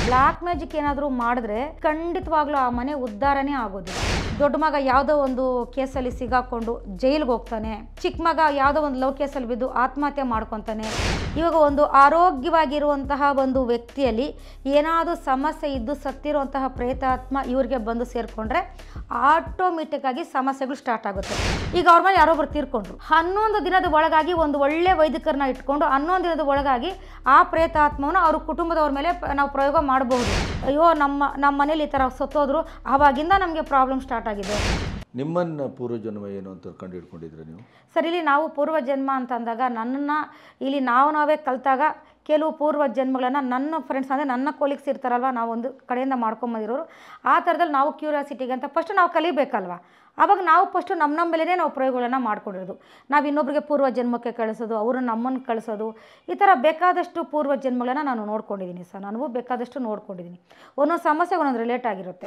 black magic ಏನಾದರೂ ಮಾಡಿದ್ರೆ ಖಂಡಿತವಾಗ್ಲೂ ಆ ಮನೆ ಉದ್ಧಾರನೇ ಆಗೋದಿಲ್ಲ ದೊಡ್ಡ ಮಗ ಯಾವುದೋ ಒಂದು ಕೇಸಲ್ಲಿ ಸಿಗಾಕೊಂಡು ಜೈಲಿಗೆ ಹೋಗ್ತಾನೆ ಚಿಕ್ಕ ಮಗ ಯಾವುದೋ ಒಂದು ಲವ್ ಕೇಸಲ್ಲಿ ಬಿದ್ದು ಆತ್ಮಹತ್ಯೆ ಮಾಡ್ಕೊತಾನೆ ಇವಾಗ ಒಂದು ಆರೋಗ್ಯವಾಗಿರುವಂತಹ ಒಂದು ವ್ಯಕ್ತಿಯಲ್ಲಿ ಏನಾದರೂ ಸಮಸ್ಯೆ ಇದ್ದು ಸತ್ತಿರುವಂತಹ ಪ್ರೇತಾತ್ಮ ಇವ್ರಿಗೆ ಬಂದು ಸೇರಿಕೊಂಡ್ರೆ ಆಟೋಮೆಟಿಕ್ ಆಗಿ ಸಮಸ್ಯೆಗಳು ಸ್ಟಾರ್ಟ್ ಆಗುತ್ತೆ ಈಗ ಅವ್ರ ಮೇಲೆ ಯಾರೊಬ್ರು ತೀರ್ಕೊಂಡ್ರು ಹನ್ನೊಂದು ದಿನದ ಒಳಗಾಗಿ ಒಂದು ಒಳ್ಳೆ ವೈದಿಕರನ್ನ ಇಟ್ಕೊಂಡು ಹನ್ನೊಂದು ದಿನದ ಒಳಗಾಗಿ ಆ ಪ್ರೇತಾತ್ಮವನ್ನು ಅವ್ರ ಕುಟುಂಬದವ್ರ ಮೇಲೆ ಪ- ನಾವು ಪ್ರಯೋಗ ಮಾಡಬಹುದು ಅಯ್ಯೋ ನಮ್ಮ ನಮ್ಮ ಮನೇಲಿ ಈ ಥರ ಸತ್ತೋದ್ರು ಆವಾಗಿಂದ ನಮಗೆ ಪ್ರಾಬ್ಲಮ್ ಸ್ಟಾರ್ಟ್ ಆಗಿದೆ ನಿಮ್ಮನ್ನ ಪೂರ್ವಜನ್ಮ ಏನು ಅಂತ ಕಂಡು ಹಿಡ್ಕೊಂಡಿದ್ರೆ ನೀವು ಸರ್ ಇಲ್ಲಿ ನಾವು ಪೂರ್ವ ಜನ್ಮ ಅಂತ ಅಂದಾಗ ನನ್ನನ್ನು ಇಲ್ಲಿ ನಾವು ನಾವೇ ಕಲಿತಾಗ ಕೆಲವು ಪೂರ್ವ ಜನ್ಮಗಳನ್ನು ನನ್ನ ಫ್ರೆಂಡ್ಸ್ ಅಂದರೆ ನನ್ನ ಕೊಲೀಗ್ಸ್ ಇರ್ತಾರಲ್ವ ನಾವು ಒಂದು ಕಡೆಯಿಂದ ಮಾಡ್ಕೊಂಬಂದಿರೋರು ಆ ಥರದಲ್ಲಿ ನಾವು ಕ್ಯೂರಿಯಾಸಿಟಿಗೆ ಅಂತ ಫಸ್ಟ್ ನಾವು ಕಲಿಬೇಕಲ್ವ ಆವಾಗ ನಾವು ಫಸ್ಟು ನಮ್ಮ ನಮ್ಮ ಮೇಲೇ ನಾವು ಪ್ರಯೋಗಗಳನ್ನು ಮಾಡ್ಕೊಂಡಿರೋದು ನಾವು ಇನ್ನೊಬ್ರಿಗೆ ಪೂರ್ವ ಜನ್ಮಕ್ಕೆ ಕಳಿಸೋದು ಅವರು ನಮ್ಮನ್ನು ಕಳಿಸೋದು ಈ ಥರ ಬೇಕಾದಷ್ಟು ಪೂರ್ವ ಜನ್ಮಗಳನ್ನು ನಾನು ನೋಡ್ಕೊಂಡಿದ್ದೀನಿ ಸರ್ ನನಗೂ ಬೇಕಾದಷ್ಟು ನೋಡ್ಕೊಂಡಿದ್ದೀನಿ ಒಂದೊಂದು ಸಮಸ್ಯೆಗೆ ಒಂದೊಂದು ರಿಲೇಟ್ ಆಗಿರುತ್ತೆ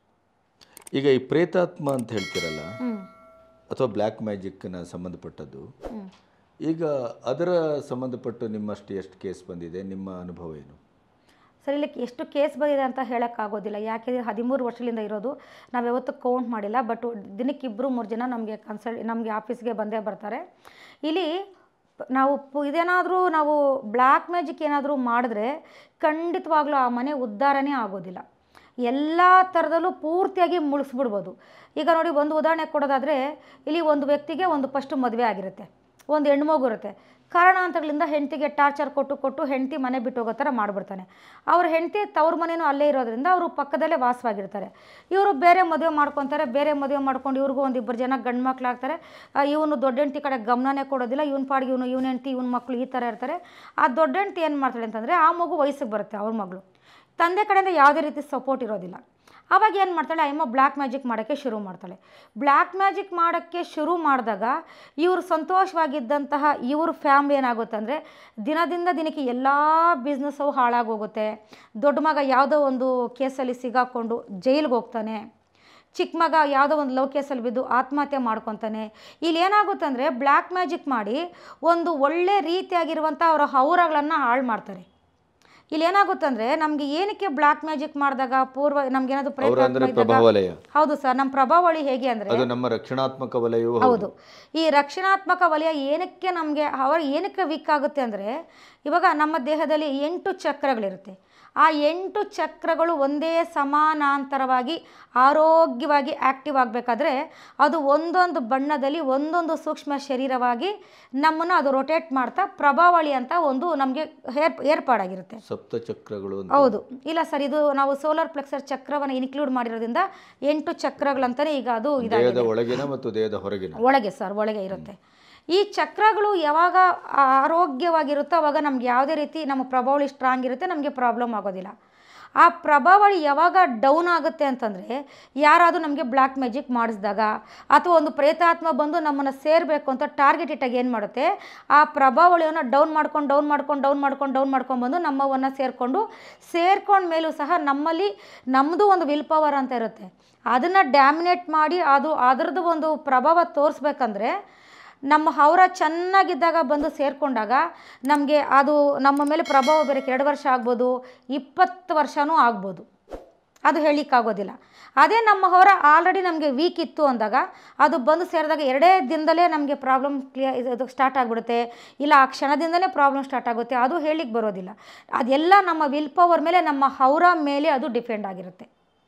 ಈಗ ಈ ಪ್ರೇತಾತ್ಮ ಅಂತ ಹೇಳ್ತಿರಲ್ಲ ಹ್ಞೂ ಅಥವಾ ಬ್ಲ್ಯಾಕ್ ಮ್ಯಾಜಿಕ್ನ ಸಂಬಂಧಪಟ್ಟದ್ದು ಹ್ಞೂ ಈಗ ಅದರ ಸಂಬಂಧಪಟ್ಟು ನಿಮ್ಮಷ್ಟು ಎಷ್ಟು ಕೇಸ್ ಬಂದಿದೆ ನಿಮ್ಮ ಅನುಭವ ಏನು ಸರ್ ಇಲ್ಲಿ ಎಷ್ಟು ಕೇಸ್ ಬಂದಿದೆ ಅಂತ ಹೇಳೋಕ್ಕಾಗೋದಿಲ್ಲ ಯಾಕೆಂದರೆ ಹದಿಮೂರು ವರ್ಷದಿಂದ ಇರೋದು ನಾವು ಯಾವತ್ತೂ ಕೌಂಟ್ ಮಾಡಿಲ್ಲ ಬಟ್ ದಿನಕ್ಕೆ ಇಬ್ಬರು ಮೂರು ಜನ ನಮಗೆ ಕನ್ಸಲ್ಟ್ ನಮಗೆ ಆಫೀಸ್ಗೆ ಬಂದೇ ಬರ್ತಾರೆ ಇಲ್ಲಿ ಪ- ನಾವು ಪು- ಇದೇನಾದರೂ ನಾವು ಬ್ಲ್ಯಾಕ್ ಮ್ಯಾಜಿಕ್ ಏನಾದರೂ ಮಾಡಿದ್ರೆ ಖಂಡಿತವಾಗ್ಲೂ ಆ ಮನೆ ಉದ್ಧಾರನೇ ಆಗೋದಿಲ್ಲ ಎಲ್ಲ ಥರದಲ್ಲೂ ಪೂರ್ತಿಯಾಗಿ ಮುಳುಗಿಸ್ಬಿಡ್ಬೋದು ಈಗ ನೋಡಿ ಒಂದು ಉದಾಹರಣೆ ಕೊಡೋದಾದರೆ ಇಲ್ಲಿ ಒಂದು ವ್ಯಕ್ತಿಗೆ ಒಂದು ಫಸ್ಟು ಮದುವೆ ಆಗಿರುತ್ತೆ ಒಂದು ಹೆಣ್ಮಗು ಇರುತ್ತೆ ಕಾರಣಾಂತರಗಳಿಂದ ಹೆಂಡತಿಗೆ ಟಾರ್ಚರ್ ಕೊಟ್ಟು ಕೊಟ್ಟು ಹೆಂಡತಿ ಮನೆ ಬಿಟ್ಟು ಹೋಗೋ ಥರ ಮಾಡಿಬಿಡ್ತಾನೆ ಅವ್ರ ಹೆಂಡತಿ ತವ್ರ ಮನೇನೂ ಅಲ್ಲೇ ಇರೋದ್ರಿಂದ ಅವರು ಪಕ್ಕದಲ್ಲೇ ವಾಸವಾಗಿರ್ತಾರೆ ಇವರು ಬೇರೆ ಮದುವೆ ಮಾಡ್ಕೊತಾರೆ ಬೇರೆ ಮದುವೆ ಮಾಡ್ಕೊಂಡು ಇವ್ರಿಗೂ ಒಂದು ಇಬ್ಬರು ಜನ ಗಂಡು ಮಕ್ಳಾಗ್ತಾರೆ ಇವನು ದೊಡ್ಡ ಹೆಂಡತಿ ಕಡೆ ಗಮನನೇ ಕೊಡೋದಿಲ್ಲ ಇವನ ಪಾಡಿಗೆ ಇವನು ಇವನ ಹೆಂಡತಿ ಇವನ ಮಕ್ಕಳು ಈ ಥರ ಇರ್ತಾರೆ ಆ ದೊಡ್ಡ ಹೆಂಡತಿ ಏನು ಮಾಡ್ತಾಳೆ ಅಂತಂದರೆ ಆ ಮಗು ವಯಸ್ಸಿಗೆ ಬರುತ್ತೆ ಅವ್ರ ಮಗಳು ತಂದೆ ಕಡೆಯಿಂದ ಯಾವುದೇ ರೀತಿ ಸಪೋರ್ಟ್ ಇರೋದಿಲ್ಲ ಆವಾಗ ಏನು ಮಾಡ್ತಾಳೆ ಅಮ್ಮ ಬ್ಲ್ಯಾಕ್ ಮ್ಯಾಜಿಕ್ ಮಾಡೋಕ್ಕೆ ಶುರು ಮಾಡ್ತಾಳೆ ಬ್ಲ್ಯಾಕ್ ಮ್ಯಾಜಿಕ್ ಮಾಡೋಕ್ಕೆ ಶುರು ಮಾಡಿದಾಗ ಇವರು ಸಂತೋಷವಾಗಿದ್ದಂತಹ ಇವ್ರ ಫ್ಯಾಮ್ಲಿ ಏನಾಗುತ್ತೆ ಅಂದರೆ ದಿನದಿಂದ ದಿನಕ್ಕೆ ಎಲ್ಲ ಬಿಸ್ನೆಸ್ಸು ಹಾಳಾಗೋಗುತ್ತೆ ದೊಡ್ಡ ಮಗ ಯಾವುದೋ ಒಂದು ಕೇಸಲ್ಲಿ ಸಿಗಾಕೊಂಡು ಜೈಲಿಗೆ ಹೋಗ್ತಾನೆ ಚಿಕ್ಕ ಮಗ ಯಾವುದೋ ಒಂದು ಲವ್ ಕೇಸಲ್ಲಿ ಬಿದ್ದು ಆತ್ಮಹತ್ಯೆ ಮಾಡ್ಕೊತಾನೆ ಇಲ್ಲಿ ಏನಾಗುತ್ತೆ ಅಂದರೆ ಬ್ಲ್ಯಾಕ್ ಮ್ಯಾಜಿಕ್ ಮಾಡಿ ಒಂದು ಒಳ್ಳೆ ರೀತಿಯಾಗಿರುವಂಥ ಅವರ ಹೌರಗಳನ್ನು ಹಾಳು ಮಾಡ್ತಾರೆ ಇಲ್ಲಿ ಏನಾಗುತ್ತೆ ಅಂದರೆ ನಮಗೆ ಏನಕ್ಕೆ ಬ್ಲ್ಯಾಕ್ ಮ್ಯಾಜಿಕ್ ಮಾಡಿದಾಗ ಪೂರ್ವ ನಮ್ಗೇನಾದ್ರು ಅವರ ಪ್ರೇತಾತ್ಮ ಅಂದ್ರೆ ಇದ್ದಾಗ- ಪ್ರಭಾವಲಯ ಹೌದು ಸರ್ ನಮ್ಮ ಪ್ರಭಾವಳಿ ಹೇಗೆ ಅಂದರೆ ಅದು ನಮ್ಮ ರಕ್ಷಣಾತ್ಮಕ ವಲಯವೂ ಹೌದು ಹೌದು ಈ ರಕ್ಷಣಾತ್ಮಕ ವಲಯ ಏನಕ್ಕೆ ನಮಗೆ ಅವರ ಏನಕ್ಕೆ ವೀಕ್ ಆಗುತ್ತೆ ಅಂದರೆ ಇವಾಗ ನಮ್ಮ ದೇಹದಲ್ಲಿ ಎಂಟು ಚಕ್ರಗಳಿರುತ್ತೆ ಆ ಎಂಟು ಚಕ್ರಗಳು ಒಂದೇ ಸಮಾನಾಂತರವಾಗಿ ಆರೋಗ್ಯವಾಗಿ ಆ್ಯಕ್ಟಿವ್ ಆಗಬೇಕಾದ್ರೆ ಅದು ಒಂದೊಂದು ಬಣ್ಣದಲ್ಲಿ ಒಂದೊಂದು ಸೂಕ್ಷ್ಮ ಶರೀರವಾಗಿ ನಮ್ಮನ್ನು ಅದು ರೊಟೇಟ್ ಮಾಡ್ತಾ ಪ್ರಭಾವಳಿ ಅಂತ ಒಂದು ನಮಗೆ ಏರ್ ಏರ್ಪಾಡಾಗಿರುತ್ತೆ ಸಪ್ತ ಚಕ್ರಗಳು ಅಂತ ಹೌದು ಇಲ್ಲ ಸರ್ ಇದು ನಾವು ಸೋಲಾರ್ ಪ್ಲೆಕ್ಸರ್ ಚಕ್ರವನ್ನು ಇನ್ಕ್ಲೂಡ್ ಮಾಡಿರೋದ್ರಿಂದ ಎಂಟು ಚಕ್ರಗಳಂತಾನೆ ಈಗ ಅದು ಇದಾಗಿದೆ ದೇಹದ ಒಳಗಿನ ಮತ್ತು ದೇಹದ ಹೊರಗಿನ ಒಳಗೆ ಸರ್ ಒಳಗೆ ಇರುತ್ತೆ ಈ ಚಕ್ರಗಳು ಯಾವಾಗ ಆರೋಗ್ಯವಾಗಿರುತ್ತೋ ಅವಾಗ ನಮ್ಗೆ ಯಾವುದೇ ರೀತಿ ನಮ್ಮ ಪ್ರಭಾವಳಿ ಸ್ಟ್ರಾಂಗ್ ಇರುತ್ತೆ ನಮಗೆ ಪ್ರಾಬ್ಲಮ್ ಆಗೋದಿಲ್ಲ ಆ ಪ್ರಭಾವಳಿ ಯಾವಾಗ ಡೌನ್ ಆಗುತ್ತೆ ಅಂತಂದರೆ ಯಾರಾದರೂ ನಮಗೆ ಬ್ಲ್ಯಾಕ್ ಮ್ಯಾಜಿಕ್ ಮಾಡಿಸಿದಾಗ ಅಥವಾ ಒಂದು ಪ್ರೇತಾತ್ಮ ಬಂದು ನಮ್ಮನ್ನು ಸೇರಬೇಕು ಅಂತ ಟಾರ್ಗೆಟ್ ಇಟ್ಟಾಗ ಏನು ಮಾಡುತ್ತೆ ಆ ಪ್ರಭಾವಳಿಯನ್ನು ಡೌನ್ ಮಾಡ್ಕೊಂಡು ಡೌನ್ ಮಾಡ್ಕೊಂಡು ಡೌನ್ ಮಾಡ್ಕೊಂಡು ಡೌನ್ ಮಾಡ್ಕೊಂಡು ಬಂದು ನಮ್ಮವನ್ನು ಸೇರಿಕೊಂಡು ಸೇರ್ಕೊಂಡ ಮೇಲೂ ಸಹ ನಮ್ಮಲ್ಲಿ ನಮ್ಮದು ಒಂದು ವಿಲ್ ಪವರ್ ಅಂತ ಇರುತ್ತೆ ಅದನ್ನು ಡ್ಯಾಮಿನೇಟ್ ಮಾಡಿ ಅದು ಅದರದ್ದು ಒಂದು ಪ್ರಭಾವ ತೋರಿಸ್ಬೇಕಂದ್ರೆ ನಮ್ಮ ಹೌರ ಚೆನ್ನಾಗಿದ್ದಾಗ ಬಂದು ಸೇರಿಕೊಂಡಾಗ ನಮಗೆ ಅದು ನಮ್ಮ ಮೇಲೆ ಪ್ರಭಾವ ಬರೋಕ್ಕೆ ಎರಡು ವರ್ಷ ಆಗ್ಬೋದು ಇಪ್ಪತ್ತು ವರ್ಷವೂ ಆಗ್ಬೋದು ಅದು ಹೇಳಲಿಕ್ಕಾಗೋದಿಲ್ಲ ಅದೇ ನಮ್ಮ ಹೊರ ಆಲ್ರೆಡಿ ನಮಗೆ ವೀಕ್ ಇತ್ತು ಅಂದಾಗ ಅದು ಬಂದು ಸೇರಿದಾಗ ಎರಡೇ ದಿನದಲ್ಲೇ ನಮಗೆ ಪ್ರಾಬ್ಲಮ್ ಕ್ಲಿಯರ್ ಇದು ಸ್ಟಾರ್ಟ್ ಆಗಿಬಿಡುತ್ತೆ ಇಲ್ಲ ಆ ಕ್ಷಣದಿಂದಲೇ ಪ್ರಾಬ್ಲಮ್ ಸ್ಟಾರ್ಟ್ ಆಗುತ್ತೆ ಅದು ಹೇಳಲಿಕ್ಕೆ ಬರೋದಿಲ್ಲ ಅದೆಲ್ಲ ನಮ್ಮ ವಿಲ್ ಪವರ್ ಮೇಲೆ ನಮ್ಮ ಹೌರ ಮೇಲೆ ಅದು ಡಿಪೆಂಡ್ ಆಗಿರುತ್ತೆ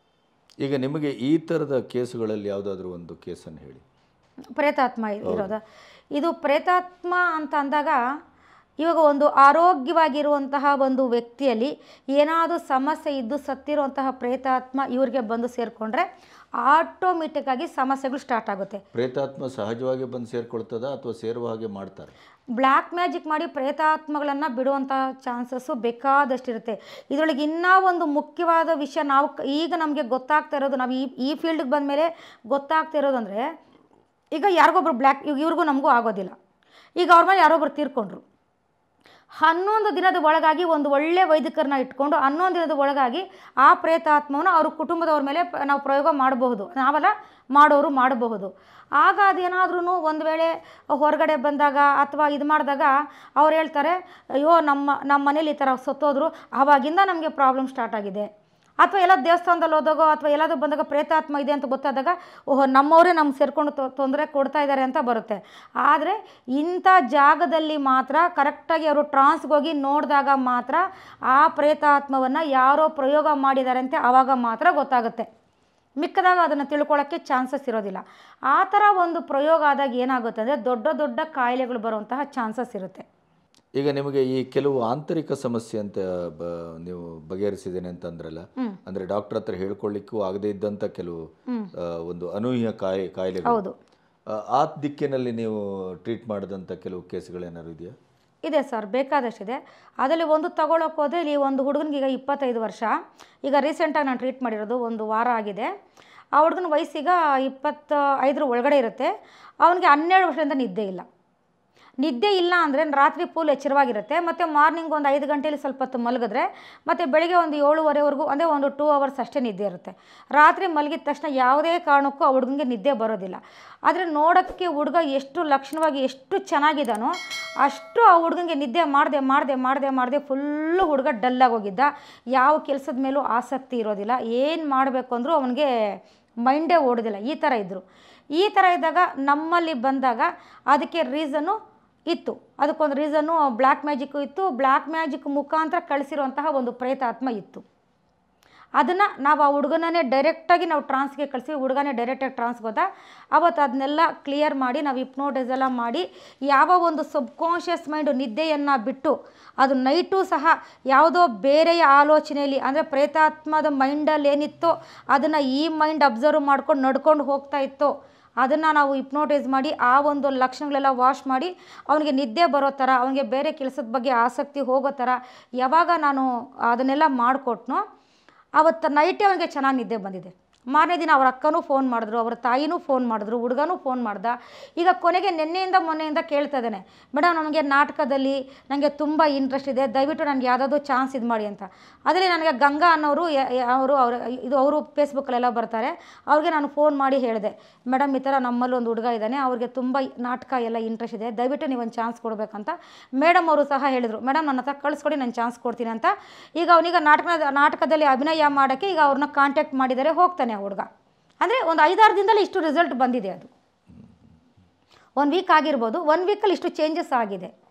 ಈಗ ನಿಮಗೆ ಈ ಥರದ ಕೇಸುಗಳಲ್ಲಿ ಯಾವುದಾದ್ರೂ ಒಂದು ಕೇಸನ್ನು ಹೇಳಿ ಪ್ರೇತಾತ್ಮ ಇ- ಇರೋದು ಇದು ಪ್ರೇತಾತ್ಮ ಅಂತ ಅಂದಾಗ ಇವಾಗ ಒಂದು ಆರೋಗ್ಯವಾಗಿರುವಂತಹ ಒಂದು ವ್ಯಕ್ತಿಯಲ್ಲಿ ಏನಾದರೂ ಸಮಸ್ಯೆ ಇದ್ದು ಸತ್ತಿರುವಂತಹ ಪ್ರೇತಾತ್ಮ ಇವ್ರಿಗೆ ಬಂದು ಸೇರಿಕೊಂಡ್ರೆ ಆಟೋಮೆಟಿಕ್ ಆಗಿ ಸಮಸ್ಯೆಗಳು ಸ್ಟಾರ್ಟ್ ಆಗುತ್ತೆ ಪ್ರೇತಾತ್ಮ ಸಹಜವಾಗಿ ಬಂದು ಸೇರ್ಕೊಳ್ತದ ಅಥವಾ ಸೇರುವ ಹಾಗೆ ಮಾಡ್ತಾರೆ ಬ್ಲ್ಯಾಕ್ ಮ್ಯಾಜಿಕ್ ಮಾಡಿ ಪ್ರೇತಾತ್ಮಗಳನ್ನು ಬಿಡುವಂಥ ಚಾನ್ಸಸ್ಸು ಬೇಕಾದಷ್ಟಿರುತ್ತೆ ಇದರೊಳಗೆ ಇನ್ನೂ ಒಂದು ಮುಖ್ಯವಾದ ವಿಷಯ ನಾವು ಕ- ಈಗ ನಮಗೆ ಗೊತ್ತಾಗ್ತಾ ಇರೋದು ನಾವು ಈ ಈ ಫೀಲ್ಡ್ಗೆ ಬಂದಮೇಲೆ ಗೊತ್ತಾಗ್ತಾ ಇರೋದು ಅಂದರೆ ಈಗ ಯಾರಿಗೊಬ್ರು ಬ್ಲ್ಯಾಕ್ ಈಗ ಇವ್ರಿಗೂ ನಮಗೂ ಆಗೋದಿಲ್ಲ ಈಗ ಅವ್ರ ಮೇಲೆ ಯಾರೊಬ್ರು ತೀರ್ಕೊಂಡ್ರು ಹನ್ನೊಂದು ದಿನದ ಒಳಗಾಗಿ ಒಂದು ಒಳ್ಳೆ ವೈದಿಕರನ್ನ ಇಟ್ಕೊಂಡು ಹನ್ನೊಂದು ದಿನದ ಒಳಗಾಗಿ ಆ ಪ್ರೇತಾತ್ಮವನ್ನು ಅವ್ರ ಕುಟುಂಬದವ್ರ ಮೇಲೆ ಪ- ನಾವು ಪ್ರಯೋಗ ಮಾಡಬಹುದು ನಾವೆಲ್ಲ ಮಾಡೋರು ಮಾಡಬಹುದು ಆಗ ಅದೇನಾದ್ರೂ ಒಂದು ವೇಳೆ ಹೊರಗಡೆ ಬಂದಾಗ ಅಥವಾ ಇದು ಮಾಡಿದಾಗ ಅವ್ರು ಹೇಳ್ತಾರೆ ಅಯ್ಯೋ ನಮ್ಮ ನಮ್ಮ ಮನೇಲಿ ಈ ಥರ ಸತ್ತೋದ್ರು ಆವಾಗಿಂದ ನಮಗೆ ಪ್ರಾಬ್ಲಮ್ ಸ್ಟಾರ್ಟ್ ಆಗಿದೆ ಅಥವಾ ಎಲ್ಲ ದೇವಸ್ಥಾನದಲ್ಲಿ ಹೋದಾಗ ಅಥವಾ ಎಲ್ಲಾದ್ರೂ ಬಂದಾಗ ಪ್ರೇತಾತ್ಮ ಇದೆ ಅಂತ ಗೊತ್ತಾದಾಗ ಓಹೋ ನಮ್ಮವರೇ ನಮ್ಗೆ ಸೇರ್ಕೊಂಡು ತೊಂದರೆ ಕೊಡ್ತಾ ಇದ್ದಾರೆ ಅಂತ ಬರುತ್ತೆ ಆದರೆ ಇಂಥ ಜಾಗದಲ್ಲಿ ಮಾತ್ರ ಕರೆಕ್ಟಾಗಿ ಅವರು ಟ್ರಾನ್ಸ್ಗೆ ಹೋಗಿ ನೋಡಿದಾಗ ಮಾತ್ರ ಆ ಪ್ರೇತಾತ್ಮವನ್ನು ಯಾರೋ ಪ್ರಯೋಗ ಮಾಡಿದ್ದಾರೆ ಅಂತ ಆವಾಗ ಮಾತ್ರ ಗೊತ್ತಾಗುತ್ತೆ ಮಿಕ್ಕದಾಗ ಅದನ್ನು ತಿಳ್ಕೊಳ್ಳೋಕ್ಕೆ ಚಾನ್ಸಸ್ ಇರೋದಿಲ್ಲ ಆ ಥರ ಒಂದು ಪ್ರಯೋಗ ಆದಾಗ ಏನಾಗುತ್ತೆ ಅಂದರೆ ದೊಡ್ಡ ದೊಡ್ಡ ಕಾಯಿಲೆಗಳು ಬರುವಂತಹ ಚಾನ್ಸಸ್ ಇರುತ್ತೆ ಈಗ ನಿಮಗೆ ಈ ಕೆಲವು ಆಂತರಿಕ ಸಮಸ್ಯೆ ಅಂತ ಬ ನೀವು ಬಗೆಹರಿಸಿದ್ದೇನೆ ಅಂತ ಅಂದ್ರಲ್ಲ ಅಂದ್ರೆ ಡಾಕ್ಟರ್ ಹತ್ರ ಹೇಳ್ಕೊಳ್ಳಿಕ್ಕೂ ಆಗದೇ ಇದ್ದಂಥ ಕೆಲವು ಆ, ಒಂದು ಅನೂಹ್ಯ ಕಾಯಿ ಕಾಯಿಲೆಗಳು ಹೌದು ಆ, ಆ ದಿಕ್ಕಿನಲ್ಲಿ ನೀವು ಟ್ರೀಟ್ ಮಾಡಿದಂಥ ಕೆಲವು ಕೇಸ್ಗಳೇನಾದ್ರು ಇದೆಯಾ ಇದೆ ಸರ್ ಬೇಕಾದಷ್ಟಿದೆ ಅದರಲ್ಲಿ ಒಂದು ತಗೊಳ್ಳೋಕೆ ಹೋದರೆ ಇಲ್ಲಿ ಒಂದು ಹುಡುಗನಿಗೆ ಈಗ ಇಪ್ಪತ್ತೈದು ವರ್ಷ ಈಗ ರೀಸೆಂಟಾಗಿ ನಾನು ಟ್ರೀಟ್ ಮಾಡಿರೋದು ಒಂದು ವಾರ ಆಗಿದೆ ಆ ಹುಡುಗನ ವಯಸ್ಸೀಗ ಇಪ್ಪತ್ತ ಐದರ ಒಳಗಡೆ ಇರುತ್ತೆ ಅವನಿಗೆ ಹನ್ನೆರಡು ವರ್ಷದಿಂದ ನಿದ್ದೆ ಇಲ್ಲ ನಿದ್ದೆ ಇಲ್ಲ ಅಂದರೆ ರಾತ್ರಿ ಫುಲ್ ಎಚ್ಚರವಾಗಿರುತ್ತೆ ಮತ್ತು ಮಾರ್ನಿಂಗ್ ಒಂದು ಐದು ಗಂಟೆಲಿ ಸ್ವಲ್ಪ ಹೊತ್ತು ಮಲಗಿದ್ರೆ ಮತ್ತು ಬೆಳಿಗ್ಗೆ ಒಂದು ಏಳುವರೆವರೆಗೂ ಅಂದರೆ ಒಂದು ಟೂ ಅವರ್ಸ್ ಅಷ್ಟೇ ನಿದ್ದೆ ಇರುತ್ತೆ ರಾತ್ರಿ ಮಲಗಿದ ತಕ್ಷಣ ಯಾವುದೇ ಕಾರಣಕ್ಕೂ ಆ ಹುಡುಗನಿಗೆ ನಿದ್ದೆ ಬರೋದಿಲ್ಲ ಆದರೆ ನೋಡೋಕ್ಕೆ ಹುಡುಗ ಎಷ್ಟು ಲಕ್ಷಣವಾಗಿ ಎಷ್ಟು ಚೆನ್ನಾಗಿದ್ದಾನೋ ಅಷ್ಟು ಆ ಹುಡುಗನಿಗೆ ನಿದ್ದೆ ಮಾಡದೆ ಮಾಡದೆ ಮಾಡದೆ ಮಾಡದೆ ಫುಲ್ಲು ಹುಡುಗ ಡಲ್ಲಾಗಿ ಹೋಗಿದ್ದ ಯಾವ ಕೆಲಸದ ಮೇಲೂ ಆಸಕ್ತಿ ಇರೋದಿಲ್ಲ ಏನು ಮಾಡಬೇಕು ಅಂದರೂ ಅವನಿಗೆ ಮೈಂಡೇ ಓಡೋದಿಲ್ಲ ಈ ಥರ ಇದ್ದರು ಈ ಥರ ಇದ್ದಾಗ ನಮ್ಮಲ್ಲಿ ಬಂದಾಗ ಅದಕ್ಕೆ ರೀಸನ್ನು ಇತ್ತು ಅದಕ್ಕೊಂದು ರೀಸನ್ನು ಬ್ಲ್ಯಾಕ್ ಮ್ಯಾಜಿಕ್ಕು ಇತ್ತು ಬ್ಲ್ಯಾಕ್ ಮ್ಯಾಜಿಕ್ ಮುಖಾಂತರ ಕಳಿಸಿರುವಂತಹ ಒಂದು ಪ್ರೇತಾತ್ಮ ಇತ್ತು ಅದನ್ನು ನಾವು ಆ ಹುಡುಗನನ್ನೇ ಡೈರೆಕ್ಟಾಗಿ ನಾವು ಟ್ರಾನ್ಸ್ಗೆ ಕಳಿಸಿ ಹುಡುಗನೇ ಡೈರೆಕ್ಟಾಗಿ ಟ್ರಾನ್ಸ್ಗೆ ಹೋದ ಅವತ್ತು ಅದನ್ನೆಲ್ಲ ಕ್ಲಿಯರ್ ಮಾಡಿ ನಾವು ಹಿಪ್ನೋಟೈಸ್ ಎಲ್ಲ ಮಾಡಿ ಯಾವ ಒಂದು ಸಬ್ಕಾನ್ಷಿಯಸ್ ಮೈಂಡು ನಿದ್ದೆಯನ್ನು ಬಿಟ್ಟು ಅದು ನೈಟು ಸಹ ಯಾವುದೋ ಬೇರೆಯ ಆಲೋಚನೆಯಲ್ಲಿ ಅಂದರೆ ಪ್ರೇತಾತ್ಮದ ಮೈಂಡಲ್ಲಿ ಏನಿತ್ತೋ ಅದನ್ನು ಈ ಮೈಂಡ್ ಅಬ್ಸರ್ವ್ ಮಾಡ್ಕೊಂಡು ನಡ್ಕೊಂಡು ಹೋಗ್ತಾ ಇತ್ತೋ ಅದನ್ನು ನಾವು ಹಿಪ್ನೋಟೈಸ್ ಮಾಡಿ ಆ ಒಂದು ಲಕ್ಷಣಗಳೆಲ್ಲ ವಾಶ್ ಮಾಡಿ ಅವನಿಗೆ ನಿದ್ದೆ ಬರೋ ಥರ ಅವನಿಗೆ ಬೇರೆ ಕೆಲಸದ ಬಗ್ಗೆ ಆಸಕ್ತಿ ಹೋಗೋ ಥರ ಯಾವಾಗ ನಾನು ಅದನ್ನೆಲ್ಲ ಮಾಡಿಕೊಟ್ನೋ ಅವತ್ತು ನೈಟೇ ಅವನಿಗೆ ಚೆನ್ನಾಗಿ ನಿದ್ದೆ ಬಂದಿದೆ ಮಾರನೇ ದಿನ ಅವ್ರ ಅಕ್ಕನೂ ಫೋನ್ ಮಾಡಿದ್ರು ಅವ್ರ ತಾಯಿನೂ ಫೋನ್ ಮಾಡಿದ್ರು ಹುಡುಗನೂ ಫೋನ್ ಮಾಡ್ದ ಈಗ ಕೊನೆಗೆ ನಿನ್ನೆಯಿಂದ ಮೊನ್ನೆಯಿಂದ ಕೇಳ್ತಾ ಇದ್ದಾನೆ ಮೇಡಮ್ ನನಗೆ ನಾಟಕದಲ್ಲಿ ನನಗೆ ತುಂಬ ಇಂಟ್ರೆಸ್ಟ್ ಇದೆ ದಯವಿಟ್ಟು ನನಗೆ ಯಾವುದಾದ್ರು ಚಾನ್ಸ್ ಇದು ಮಾಡಿ ಅಂತ ಅದರಲ್ಲಿ ನನಗೆ ಗಂಗಾ ಅನ್ನೋರು ಯ- ಯ- ಅವರು ಅವ್ರ ಇದು ಅವರು ಫೇಸ್ಬುಕ್ಕಲ್ಲೆಲ್ಲ ಬರ್ತಾರೆ ಅವ್ರಿಗೆ ನಾನು ಫೋನ್ ಮಾಡಿ ಹೇಳಿದೆ ಮೇಡಮ್ ಈ ಥರ ನಮ್ಮಲ್ಲಿ ಒಂದು ಹುಡುಗ ಇದ್ದಾನೆ ಅವ್ರಿಗೆ ತುಂಬ ನಾಟಕ ಎಲ್ಲ ಇಂಟ್ರೆಸ್ಟ್ ಇದೆ ದಯವಿಟ್ಟು ನೀವು ಒಂದು ಚಾನ್ಸ್ ಕೊಡಬೇಕಂತ ಮೇಡಮ್ ಅವರು ಸಹ ಹೇಳಿದರು ಮೇಡಮ್ ನನ್ನ ಹತ್ರ ಕಳಿಸ್ಕೊಡಿ ನಾನು ಚಾನ್ಸ್ ಕೊಡ್ತೀನಿ ಅಂತ ಈಗ ಅವನೀಗ ನಾಟಕ ನಾಟಕದಲ್ಲಿ ಅಭಿನಯ ಮಾಡೋಕ್ಕೆ ಈಗ ಅವ್ರನ್ನ ಕಾಂಟ್ಯಾಕ್ಟ್ ಮಾಡಿದ್ದಾರೆ ಹೋಗ್ತಾನೆ ಆ ಹುಡುಗ ಅಂದರೆ ಒಂದು ಐದಾರು ದಿನದಲ್ಲಿ ಇಷ್ಟು ರಿಸಲ್ಟ್ ಬಂದಿದೆ ಅದು ಒನ್ ವೀಕ್ ಆಗಿರ್ಬೋದು ಒನ್ ವೀಕಲ್ಲಿ ಇಷ್ಟು ಚೇಂಜಸ್ ಆಗಿದೆ